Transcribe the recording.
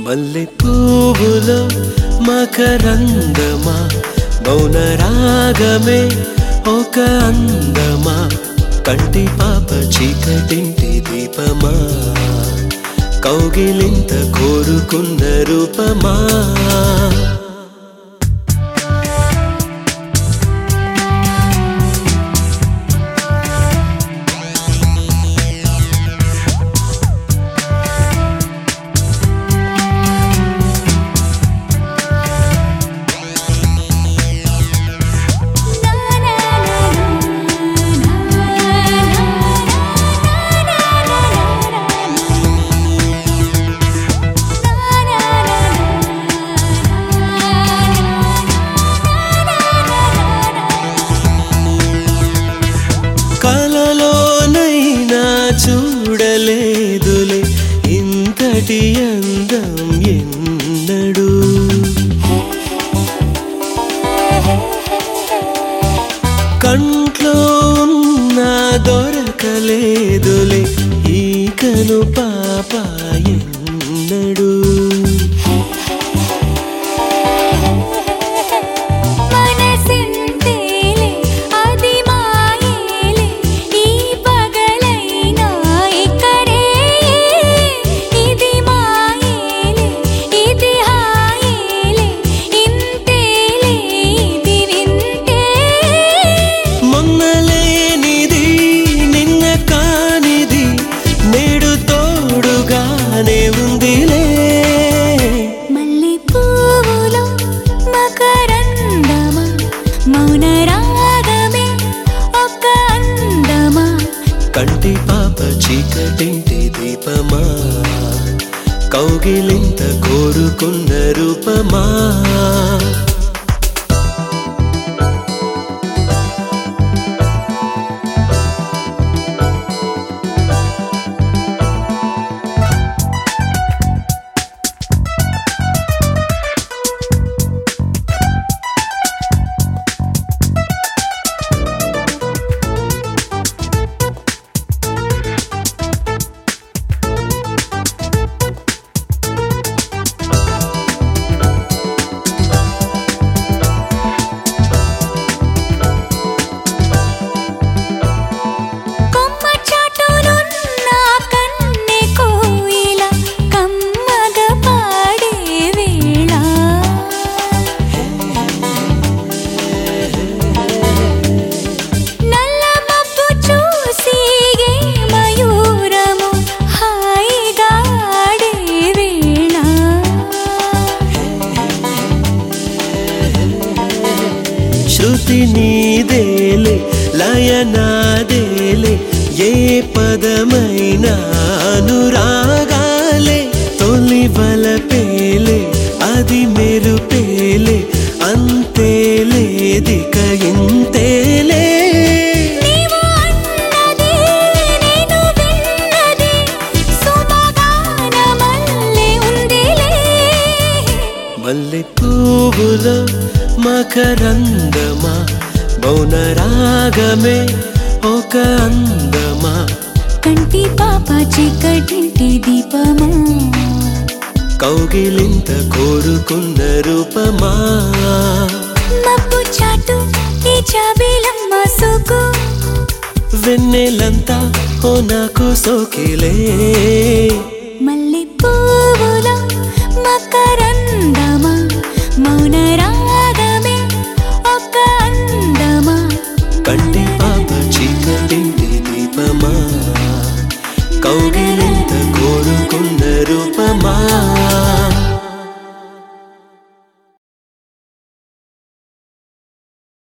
మల్లె పువ్వులో మకరందమా మౌన రాగమే ఒక అందమా కంటి పాప చీకటింటి దీపమా కౌగిలింత కోరుకున్న రూపమా కలలోనైనా చూడలేదులే ఇంతటి అందం ఎన్నడు కంట్లో ఉన్న దొరకలేదులే ఈ కను పాప ఎన్నడు మనసింతేలే అది మాయేలే ఈ పగలైనా ఇక్కడే ఇది మాయేలే ఇది హాయేలే ఇంతేలే ఇది వింటే మొన్నలేనిది నిన్న కానిది నేడు తోడుగానే ఉందిలే మల్లె పువ్వులో మకరందమా మౌన రాగమే ఒక అందమా కంటి పాప చీకటింటి దీపమా కౌగిలింత కోరుకున్న రూపమా కొమ్మ చాటునున్న కన్నె కోయిల కమ్మగ పాడే వేళ నల్ల మబ్బు చూసి ఏ మయూరము హాయిగా ఆడే వేళ శృతి నీదేలే లయ నాదేలే ఏ పదమైనా అనురాగాలే తొలి వలపేలే అది మెరుపేలే అంతేలే దిక ఇంతేలే నీవు అన్నది నేను విన్నది సుమగానమల్లె ఉందిలే మల్లె పువ్వులో మకరందమా మౌన రాగమే ఒక అందమా కంటి పాప చీకటింటి దీపమా కౌగిలింత కోరుకున్న రూపమా మబ్బు చాటు ఈ చాబీలమ్మ సోకు వెన్నెలంతా ఓ నాకు సోకిలే